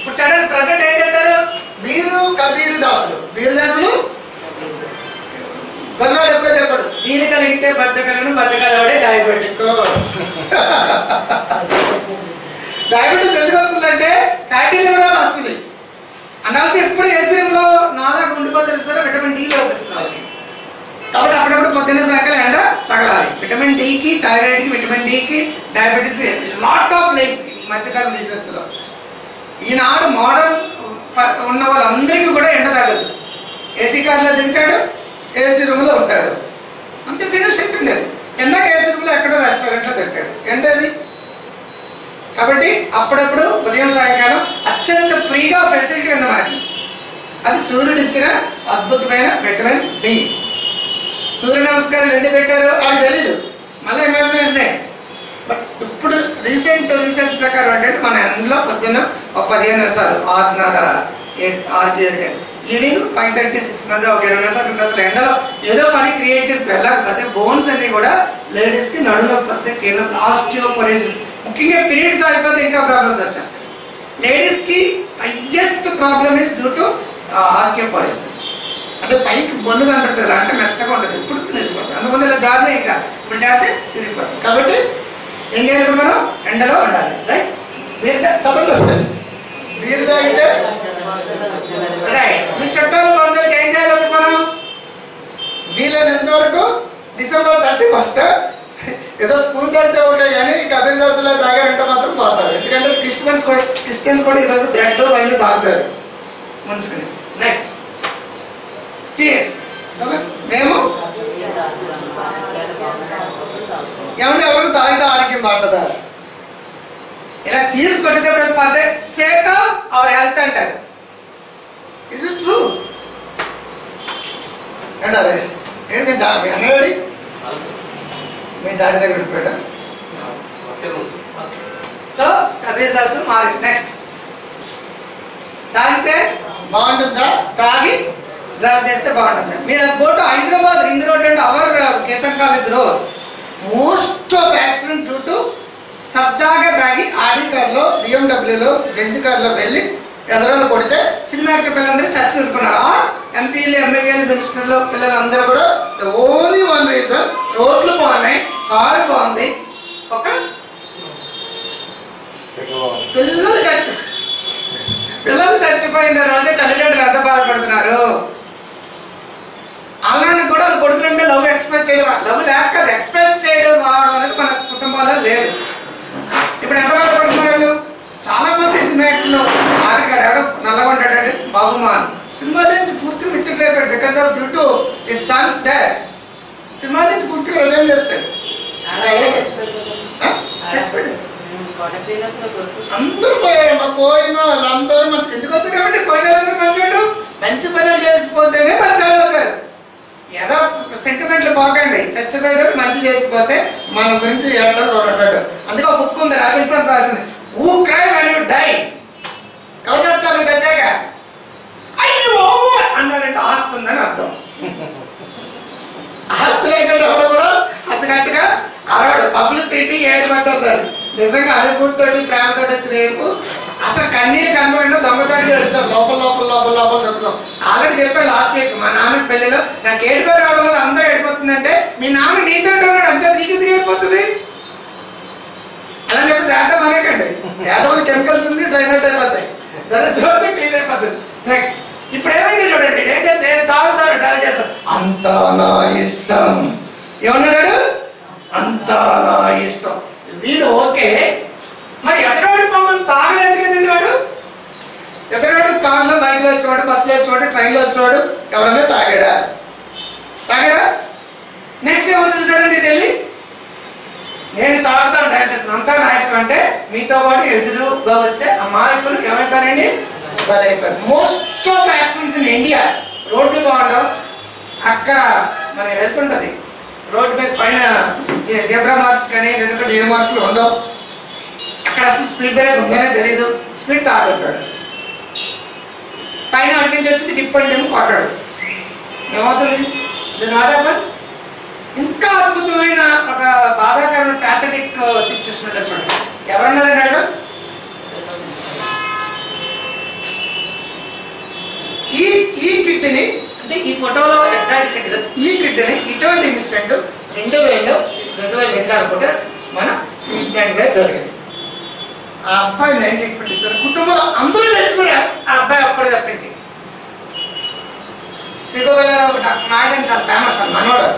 ఇప్పుడు చూడండి ప్రజెంట్ ఏం చేస్తారు వీరు కబీరు దాసులు వీరు దాసులు గొల్లవాడు ఎప్పుడో చెప్పాడు వీరు కలిగితే బచ్చకలను బచ్చకలవాడే డయాబెటిక్ డయాబెటీస్ ఎందుకు వస్తుందంటే ఫ్యాటీ లివర్ అని వస్తుంది అనాల్సి ఎప్పుడు ఏసీఎంలో నాలాగా ఉండిపోతుంది సార్ విటమిన్ డి లోపిస్తుంది వాళ్ళకి కాబట్టి అప్పుడప్పుడు పొద్దున్న సాయంకాలం ఎండ తగలాలి విటమిన్ డికి థైరాయిడ్కి విటమిన్ డికి డయాబెటీస్ లాట్ ఆఫ్ లైఫ్ ఈ మధ్యకాలం రీసెర్చ్లో ఈనాడు మోడర్న్ ఉన్న వాళ్ళందరికీ కూడా ఎండ తగదు ఏసీ కార్లో దిగుతాడు ఏసీ రూమ్లో ఉంటాడు అంతే ఫినిష్ అయిపోయింది అది ఎండ ఏసీ రూమ్లో ఎక్కడో రెస్టారెంట్లో తింటాడు ఎండ అది కాబట్టి అప్పుడప్పుడు ఉదయం సాయంకాలం అత్యంత ఫ్రీగా ఫెసిలిటీ ఉంది మనకి అది సూర్యుడు ఇచ్చిన అద్భుతమైన విటమిన్ డి సూర్య నమస్కారాలు ఎందుకు పెట్టారు అది తెలీదు మళ్ళీ ఇమాజినేషనే బట్ ఇప్పుడు రీసెంట్ రీసెర్చ్ ప్రకారం ఏంటంటే మన అందులో పొద్దున్న ఒక పదిహేను నిమిషాలు ఆరున్నర ఎయిట్ ఆరు ఏడు ఈవినింగ్ ఫైవ్ థర్టీ సిక్స్ మధ్య ఒక ఇరవై నిమిషాలు రెండు నిమిషాలు ఎండలో ఏదో పని క్రియేట్ చేసి వెళ్ళకపోతే బోన్స్ అన్ని కూడా లేడీస్కి నడులో పోతే కీళ్ళ ఆస్టియోపొరేసిస్ ముఖ్యంగా పీరియడ్స్ అయిపోతే ఇంకా ప్రాబ్లమ్స్ వచ్చేస్తాయి లేడీస్కి highest problem is due to osteoporosis అంటే పైకి బొన్ను కనపడుతుంది ఇలా అంటే మెత్తగా ఉంటుంది ఇప్పుడు తిరిగిపోతుంది అందుకని ఇలా దారిలో ఇంకా ఇప్పుడు చేస్తే తిరిగిపోతుంది కాబట్టి ఏం చేయాలి ఇప్పుడు మనం ఎండలో ఉండాలి రైట్ వీరు తా- చదవండి వస్తుంది వీరు తాగితే రైట్ మీ చుట్టాలు బంధువులకి ఏం చేయాలి ఇప్పుడు మనం వీలైనంత వరకు డిసెంబర్ థర్టీ ఫస్ట్ ఏదో స్కూల్ తాగితే ఓకే కానీ కబీర్ దోశలో తాగారంటే మాత్రం పోతారు ఎందుకంటే క్రిస్టియన్స్ కూడా క్రిస్టియన్స్ కూడా ఈరోజు బ్రెడ్ వైన్ తాగుతారు ముంచుకుని నెక్స్ట్ చీస్ మేము ఏమంటే ఎవరు తాగితే ఆరోగ్యం బాగుంటుందా ఇలా చీర్స్ కొట్టితే పడితే సేక్ అవర్ హెల్త్ అంటారు ఇస్ ఇట్ ట్రూ ఏంటారు ఏంటి దా మీ అన్నవాడి మీ డాడీ దగ్గర పెట్టా సో కబీర్ దాస్ మారి నెక్స్ట్ తాగితే బాగుంటుందా తాగి డ్రైవ్ చేస్తే బాగుంటుందా మీరు go to Hyderabad ring road and our Ketan college road most of accident due to సరదాగా తాగి ఆడి కార్లో బిఎండబ్ల్యూలో బెంజ్ కార్లో వెళ్ళి ఎదరోళ్ళు కొడితే సినిమా యాక్టర్ పిల్లలందరూ చర్చ తిరుకున్నారు ఆ ఎంపీలు ఎమ్మెల్యేలు మినిస్టర్లు పిల్లలందరూ కూడా ద ఓన్లీ వన్ రీజన్ రోడ్లు బాగున్నాయి కారు బాగుంది ఒక పిల్లలు చచ్చి పిల్లలు చచ్చిపోయిన తర్వాత తల్లిదండ్రులు ఎంత బాధపడుతున్నారు అలానే కూడా అది కొడుకులంటే లవ్ ఎక్స్పెక్ట్ చేయడం లవ్ లేక కాదు ఎక్స్పెక్ట్ చేయడం రావడం అనేది మన కుటుంబాల్లో లేదు ఇప్పుడు ఎంత బాధపడుతున్నారు వీళ్ళు చాలా మంది సినిమా యాక్టర్లు ఆడికాడు ఎవడో నల్లగా ఉంటాడండి బాబు మాన్ సినిమాల నుంచి పూర్తిగా విత్తుడైపోయాడు because of due to his son's death సినిమాల నుంచి పూర్తిగా రిజైన్ చేస్తాడు ఆ? చచ్చిపోయాడు అందరూ పోయారమ్మా పోయిన వాళ్ళందరూ మంచి ఎందుకు వస్తారు కాబట్టి పోయిన వాళ్ళందరూ మంచోళ్ళు మంచి పనులు చేసిపోతేనే మంచోళ్ళు అవుతారు ఏదో సెంటిమెంట్లు పోకండి చచ్చిపోయారు మంచి చేసిపోతే మన గురించి ఏడో కూడా ఉంటాడు అందుకే ఒక బుక్ ఉంది రాబిన్సన్ రాసింది ఊ క్రై వన్ యూ డై ఎవరు చెప్తారు మీకు వచ్చాక అయ్యో అన్నాడంటే ఆస్తుందని అర్థం ఆస్తి లేకుండా ఎవడు కూడా అంతకట్టుగా అరవాడు పబ్లిసిటీ ఏడు పట్టారు నిజంగా అనుభూతితోటి ప్రేమతోటి వచ్చిన ఏడుపు అసలు కన్నీళ్ళు కనపడినా దొంగతోటి ఎడుతారు లోపల లోపల లోపల లోపల చెప్తాం ఆల్రెడీ చెప్పాను లాస్ట్ వీక్ మా నాన్న పెళ్లిలో నాకు ఏడుపే రావడం వల్ల అందరూ ఏడిపోతుందంటే మీ నాన్న నీతో ఉన్నాడు అంతే నీకు ఎందుకు ఏడిపోతుంది అలా చెప్పేసి ఆటం అనేకండి ఆటంలో కెమికల్స్ ఉంది డ్రైనేట్ అయిపోతాయి దాని తర్వాత క్లీన్ అయిపోతుంది నెక్స్ట్ ఇప్పుడు ఏమైంది చూడండి ఏంటంటే తాగుతారు డ్రైవ్ చేస్తారు అంతా నా ఇష్టం ఏమన్నాడు అంతా నా ఇష్టం వీడు ఓకే మరి ఎదరవాడి పాపం తాగలేదు కదండి వాడు ఎదరవాడు కార్లో బైక్లో వచ్చేవాడు బస్సులో వచ్చేవాడు ట్రైన్లో వచ్చేవాడు ఎవడన్నా తాగాడా తాగాడా నెక్స్ట్ ఏమవుతుంది చూడండి ఢిల్లీ నేను తాగుతాను డ్రైవ్ చేస్తాను అంతా నా ఇష్టం అంటే మీతో పాటు ఎదురుగా వచ్చే ఆ మాయకులు ఏమైపోయారండి బలైపోయారు most of accidents in India రోడ్లు బాగుండవు అక్కడ మనం వెళ్తుంటది రోడ్డు మీద పైన జెబ్రా మార్క్స్ కానీ లేదంటే ఏ మార్కులు ఉండవు అక్కడ అసలు స్పీడ్ బ్రేక్ ఉందనే తెలియదు స్పీడ్ తాగుంటాడు పైన అట్టించి వచ్చింది డిప్ అంటే కొట్టాడు ఏమవుతుంది ఇది నాట్ హ్యాపన్స్ ఇంకా అద్భుతమైన ఒక బాధాకరమైన ప్యాథటిక్ సిచ్యువేషన్ ఉంటుంది చూడండి ఎవరన్నారండి అక్కడ ఫోటోలో ఎగ్జాక్ట్ కిడ్ ఈ కిడ్ని ఇటువంటి ఇన్సిడెంట్ రెండు వేలలో రెండు వేల రెండు అనుకుంటే మన స్టీల్ ప్లాంట్ గా జరిగింది ఆ అబ్బాయి నైన్ ట్రీట్మెంట్ ఇచ్చారు కుటుంబంలో అందరూ తెచ్చుకున్నారు ఆ అబ్బాయి ఒక్కడే తప్పించి శ్రీగోదావరి డాక్టర్ నాయుడు చాలా ఫేమస్ అని మనోడు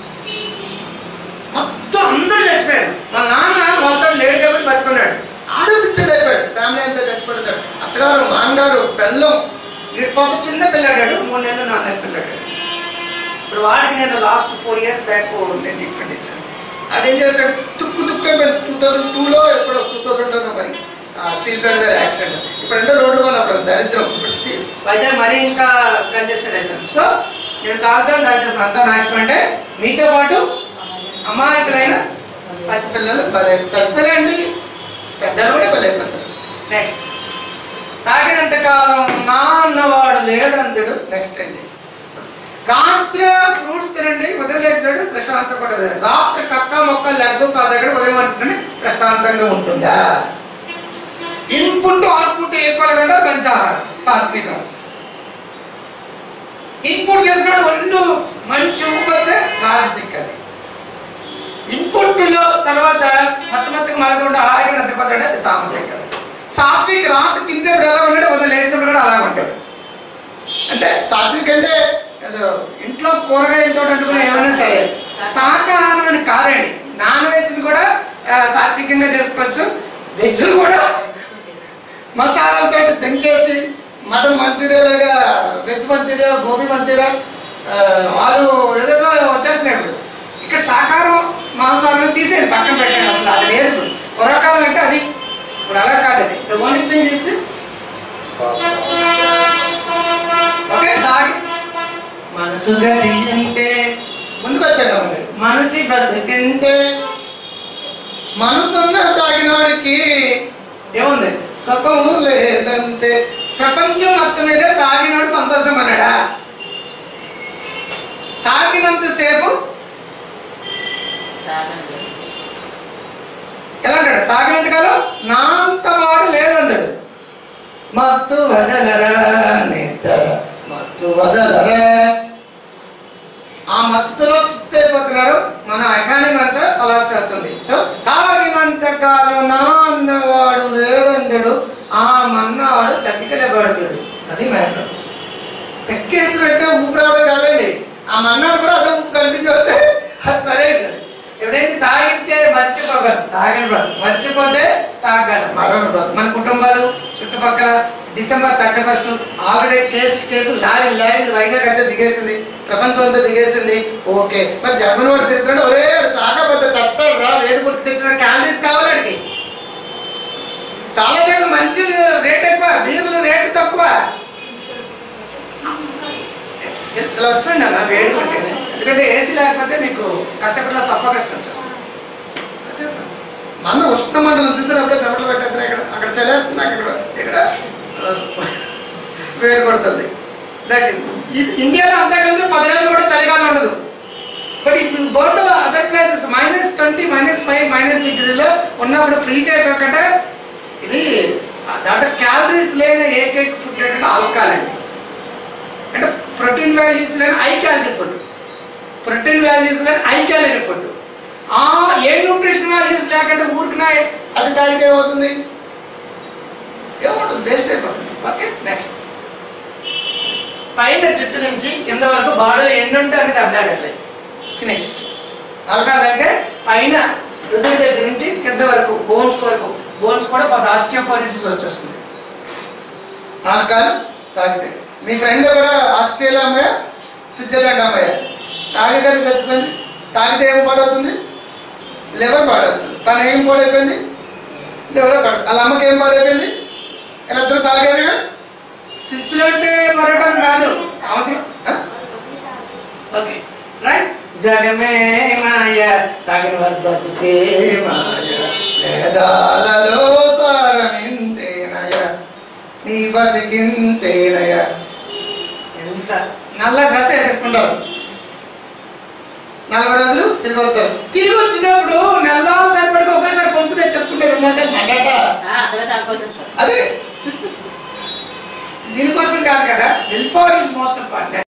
మొత్తం అందరూ చచ్చిపోయారు వాళ్ళ నాన్న వాళ్ళతో లేడు కాబట్టి బతుకున్నాడు ఆడు పిచ్చాడు అయిపోయాడు ఫ్యామిలీ అంతా చచ్చిపోతాడు అత్తగారు మామగారు బెల్లం వీడి పాప చిన్న పిల్లాడాడు మూడు నెలలు నాలుగు నెలలు పిల్లాడాడు ఇప్పుడు వాడికి నేను లాస్ట్ ఫోర్ ఇయర్స్ బ్యాక్ నేను ట్రీట్మెంట్ ఇచ్చాను అదేం చేశాడు తుక్కు తుక్కు అయిపోయింది టూ థౌసండ్ టూలో ఎప్పుడో టూ థౌసండ్ మరి స్టీల్ ప్లాంట్ దగ్గర యాక్సిడెంట్ ఇప్పుడు అంటే రోడ్డు కొన్నప్పుడు దరిద్రం ఇప్పుడు స్టీల్ వైజాగ్ మరీ ఇంకా కంజెస్టెడ్ అయిపోయింది సో నేను తాగుతాను దాని అంతా నాశనం అంటే మీతో పాటు అమాయకులైన పసిపిల్లలు బలే పసిపిల్లలు అండి పెద్దలు కూడా బలైపోతారు నెక్స్ట్ తాగినంత కాలం నా అన్నవాడు లేడంతుడు నెక్స్ట్ అండి రాత్రి ఫ్రూట్స్ తినండి ఉదయం లేచాడు ప్రశాంతం కూడా లేదు. రాత్రి కక్క మొక్క లెగ్గు కాదగడ ఉదయం అంటుంటే ప్రశాంతంగా ఉంటుందా ఇన్పుట్ అవుట్పుట్ ఈక్వల్ కంటే మంచి ఆహారం సాత్విక ఇన్పుట్ చేసినాడు ఒళ్ళు మంచి ఊపితే రాజసిక్ అది ఇన్పుట్ లో తర్వాత మత్తమత్తకు మలకుండా హాయిగా నిద్రపోతాడు అది తామసిక్ అది సాత్విక్ రాత్రి తింటప్పుడు ఎలా ఉన్నాడు ఉదయం లేచినప్పుడు కూడా అలాగే ఉంటాడు అంటే సాత్విక్ అంటే ఏదో ఇంట్లో కూరగాయలతో అంటుకుని ఏమైనా సరే శాకాహారం అని కాదండి నాన్ వెజ్ కూడా ఆ, సాత్వికంగా చేసుకోవచ్చు వెజ్ కూడా మసాలాలతో దంచేసి మటన్ మంచూరియాగా వెజ్ మంచూరియా గోబీ మంచూరియా ఆ, వాళ్ళు ఏదేదో వచ్చేస్తున్నాయి ఇప్పుడు ఇక్కడ శాకాహారం మాంసాహారం తీసేయండి పక్కన పెట్టండి అసలు అది లేదు ఇప్పుడు పూర్వకాలం అంటే అది ఇప్పుడు అలా కాదు అది the only thing is okay దాడి మనసు గడియంతే ముందుకు వచ్చాడు అమ్మ మనసి బ్రతికింతే మనసున్న తాగినోడికి ఏముంది సుఖము లేదంతే ప్రపంచం మొత్తం మీద తాగినోడు సంతోషం అన్నాడా తాగినంతసేపు ఎలా అంటాడు తాగినంత కాలం నా అంత వాడు లేదన్నాడు మత్తు వదలరా నిద్ర మత్తు వదలరా ఆ మత్తులో చిత్తైపోతున్నారు మన ఎకానమీ అంతా కొలాప్స్ అవుతుంది సో తాగినంత కాలం నా అన్నవాడు లేదందుడు ఆ మన్నవాడు చతికిలబడుతుడు అది మ్యాటర్ పెక్కేసి పెట్టే ఊపిరాడు కాదండి ఆ మన్నాడు కూడా అదే కంటిన్యూ అవుతే అది సరే అవుతుంది ఎప్పుడైతే తాగితే మర్చిపోగలరు తాగిన బ్రతు మర్చిపోతే తాగాలి మరణ బ్రతు మన కుటుంబాలు చుట్టుపక్కల December thirty first already case case lorry lorry Vizag అంతా దిగేసింది ప్రపంచం అంతా దిగేసింది ఓకే మరి జర్మన్ వాడు తిరుగుతున్నాడు ఒరే వాడు తాగబోతే చెత్తాడు రా వేడి పుట్టించిన క్యాలరీస్ కావాలి వాడికి చాలా చోట్ల మంచి రేట్ ఎక్కువ బీర్లు రేట్ తక్కువ ఇలా వచ్చండి అలా వేడి కొట్టేది ఎందుకంటే ఏసీ లేకపోతే మీకు కసేపట్లో సఫాకస్ట్ వచ్చేస్తుంది అంటే మంద ఉష్ణ మండలం చూసారు అప్పుడే చెమటలు పెట్టేస్తారు ఇక్కడ అక్కడ చలేస్తుంది అక్కడ ఇక్కడ వేడి కొడుతుంది దట్ ఇది ఇండియాలో అంతా కలిసి పది రోజులు కూడా చలికాలం ఉండదు but if go to other places minus twenty minus five minus డిగ్రీలో ఉన్నప్పుడు ఫ్రీజ్ అయిపోకుండా ఇది దాంట్లో క్యాలరీస్ లేని ఏకైక ఫుడ్ ఏంటంటే ఆల్కహాల్ అండి అంటే ప్రోటీన్ వాల్యూస్ లేని high calorie food protein values లేని హై క్యాలరీ ఫుడ్ ఆ ఏ న్యూట్రిషన్ వాల్యూస్ లేకుండా ఊరికినా అది తాగితే ఏమవుతుంది ఏమవుతుంది వేస్ట్ అయిపోతుంది ఓకే నెక్స్ట్ పైన జుట్టు నుంచి కింద వరకు బాడీలో ఎన్ని ఉంటే అనేది అల్లాడాలి ఫినిష్ ఆల్కహాల్ అయితే పైన రుదుడి దగ్గర నుంచి కింద వరకు బోన్స్ వరకు బోన్స్ కూడా కొంత ఆస్టియోపోరిసిస్ వచ్చేస్తుంది ఆల్కహాల్ తాగితే మీ ఫ్రెండ్ కూడా ఆస్ట్రేలియా అమ్మాయ స్విట్జర్లాండ్ అమ్మాయ తాగితే చచ్చిపోయింది తాగితే ఏం పాడవుతుంది లివర్ పాడవుతుంది తను ఏం పాడైపోయింది లివర్ పాడు వాళ్ళ అమ్మకి ఏం పాడైపోయింది ఇలా ఇద్దరు తాగారుగా శిష్యులు అంటే మరొకటి కాదు అవసరం ఆ? ఓకే రైట్ జగమే మాయ తగిన వారి బ్రతుకే మాయ వేదాలలో సారమింతేనయ నీ బతికింతేనయ ఎంత నల్ల డ్రెస్ వేసేసుకుంటారు నలభై రోజులు తిరిగి వస్తారు తిరిగి వచ్చినప్పుడు నెల సరిపడికి ఒకేసారి పంపు తెచ్చేసుకుంటే రెండు వందలు మండట అక్కడ తక్కువ అదే దీనికోసం కాదు కదా will power is most important